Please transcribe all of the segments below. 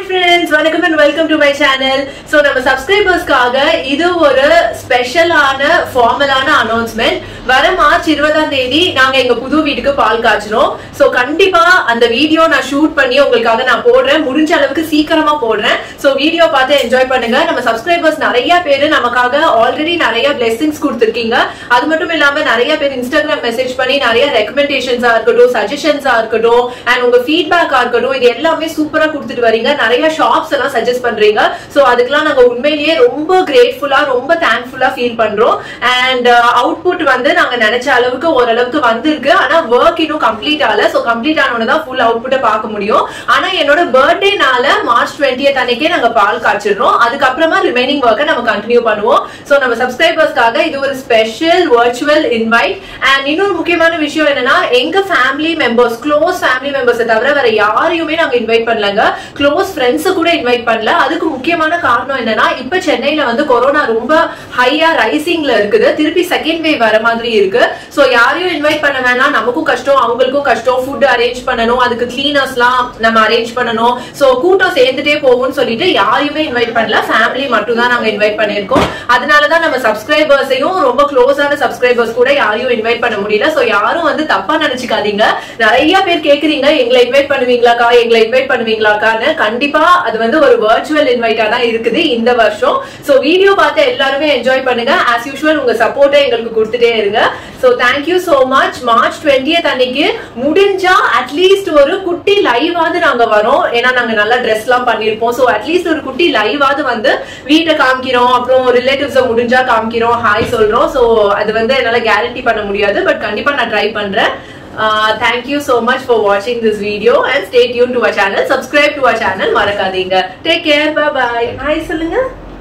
Hi friends வணக்கம் and welcome to my channel so நம்ம சப்ஸ்கிரைபர்ஸ்க்காக இது ஒரு ஸ்பெஷலான ஃபார்மலான அனௌன்ஸ்மெண்ட் வர மார்ச் இருபதாம் தேதி நாங்க எங்க புது வீட்டுக்கு பால் காய்ச்சினோம் ஸோ கண்டிப்பா அந்த வீடியோ நான் ஷூட் பண்ணி உங்களுக்காக நான் போடுறேன் முடிஞ்ச அளவுக்கு சீக்கிரமா போடுறேன் ஸோ வீடியோ பார்த்து என்ஜாய் பண்ணுங்க நம்ம சப்ஸ்கிரைபர்ஸ் நிறைய பேர் நமக்காக ஆல்ரெடி நிறைய பிளெஸிங்ஸ் கொடுத்துருக்கீங்க அது மட்டும் இல்லாம நிறைய பேர் இன்ஸ்டாகிராம் மெசேஜ் பண்ணி நிறைய ரெக்கமெண்டேஷன்ஸா இருக்கட்டும் சஜஷன்ஸா இருக்கட்டும் அண்ட் உங்க ஃபீட்பேக்கா இருக்கட்டும் இது எல்லாமே சூப்பரா கொடுத்துட்டு வரீங்க நிறைய ஷாப்ஸ் எல்லாம் சஜஸ்ட் பண்றீங்க சோ அதுக்கெல்லாம் நாங்க உண்மையிலேயே ரொம்ப கிரேட்ஃபுல்லா ரொம்ப தேங்க்ஃபுல்லா ஃபீல் பண்றோம் அண்ட் அவுட்புட் வந்து நாங்க நினைச்ச அளவுக்கு ஓரளவுக்கு வந்திருக்கு ஆனா ஒர்க் இன்னும் கம்ப்ளீட் ஆகல சோ கம்ப்ளீட் ஆனோட தான் ஃபுல் அவுட்புட்டை பார்க்க முடியும் ஆனா என்னோட பர்த்டேனால மார்ச் டுவெண்ட்டியத் அன்னைக்கே நாங்க பால் காய்ச்சிடுறோம் அதுக்கப்புறமா ரிமைனிங் ஒர்க்கை நம்ம கண்டினியூ பண்ணுவோம் சோ நம்ம சப்ஸ்கிரைபர்ஸ்க்காக இது ஒரு ஸ்பெஷல் வர்ச்சுவல் இன்வைட் அண்ட் இன்னொரு முக்கியமான விஷயம் என்னன்னா எங்க ஃபேமிலி மெம்பர்ஸ் க்ளோஸ் ஃபேமிலி மெம்பர்ஸை தவிர வேற யாரையுமே நாங்க இன்வைட் பண்ணலங்க க்ளோஸ் ஃப்ரெண்ட்ஸ் கூட இன்வைட் பண்ணல அதுக்கு முக்கியமான காரணம் என்னன்னா இப்ப சென்னையில வந்து கொரோனா ரொம்ப ஹையா ரைசிங்ல இருக்குது திருப்பி செகண்ட் வேவ் வர மாதிரி இருக்கு சோ யாரையும் இன்வைட் பண்ண வேணாம் நமக்கும் கஷ்டம் அவங்களுக்கும் கஷ்டம் ஃபுட் அரேஞ்ச் பண்ணணும் அதுக்கு கிளீனர்ஸ்லாம் நம்ம அரேஞ்ச் பண்ணணும் சோ கூட்டம் சேர்ந்துட்டே போகும்னு சொல்லிட்டு யாரையுமே இன்வைட் பண்ணல ஃபேமிலி மட்டும் தான் நாங்க இன்வைட் பண்ணிருக்கோம் அதனாலதான் நம்ம சப்ஸ்கிரைபர்ஸையும் ரொம்ப க்ளோஸான சப்ஸ்கிரைபர்ஸ் கூட யாரையும் இன்வைட் பண்ண முடியல சோ யாரும் வந்து தப்பா நினைச்சுக்காதீங்க நிறைய பேர் கேக்குறீங்க எங்களை இன்வைட் பண்ணுவீங்களாக்கா எங்களை இன்வைட் பண்ணுவீங்களாக்கான்னு கண்டிப்பா அது வந்து ஒரு வர்ச்சுவல் இன்வைட்டா தான் இருக்குது இந்த வருஷம் சோ வீடியோ பார்த்து எல்லாருமே என்ஜாய் பண்ணுங்க ஆஸ் யூஷுவல் உங்க சப்போர்ட்டை எங்களுக்கு கொடுத்துட்டே இருங்க so thank you so much March twentieth அன்னைக்கு முடிஞ்சா அட்லீஸ்ட் ஒரு குட்டி லைவாவது நாங்க வரோம் ஏன்னா நாங்க நல்லா ட்ரெஸ் எல்லாம் பண்ணிருப்போம் சோ அட்லீஸ்ட் ஒரு குட்டி லைவாவது வந்து வீட்டை காமிக்கிறோம் அப்புறம் ரிலேட்டிவ்ஸ் முடிஞ்சா காமிக்கிறோம் ஹாய் சொல்றோம் சோ அது வந்து என்னால கேரண்டி பண்ண முடியாது பட் கண்டிப்பா நான் ட்ரை பண்றேன் Uh, thank you so much for watching this video and stay tuned to our channel subscribe to our channel மறக்காதீங்க take care bye bye hi சொல்லுங்க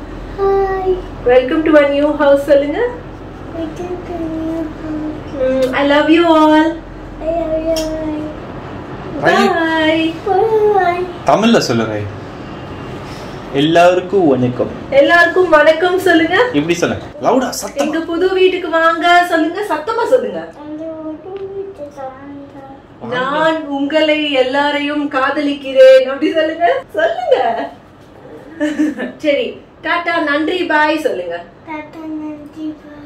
Hi. welcome to our new house சொல்லுங்க Welcome to new house. mm, I love you all Bye. bye Bye. தமிழ்ல சொல்லுங்க எல்லாருக்கும் வணக்கம் எல்லாருக்கும் வணக்கம் சொல்லுங்க இப்படி சொல்லுங்க லவுடா சத்தம் எங்க புது வீட்டுக்கு வாங்க சொல்லுங்க சத்தமா சொல்லுங்க அந்த ஒரு வீட்டு தாங்க. நான் உங்களை எல்லாரையும் காதலிக்கிறேன் அப்படி சொல்லுங்க சொல்லுங்க சரி டாடா நன்றி பாய் சொல்லுங்க தாத்தா நன்றி bye.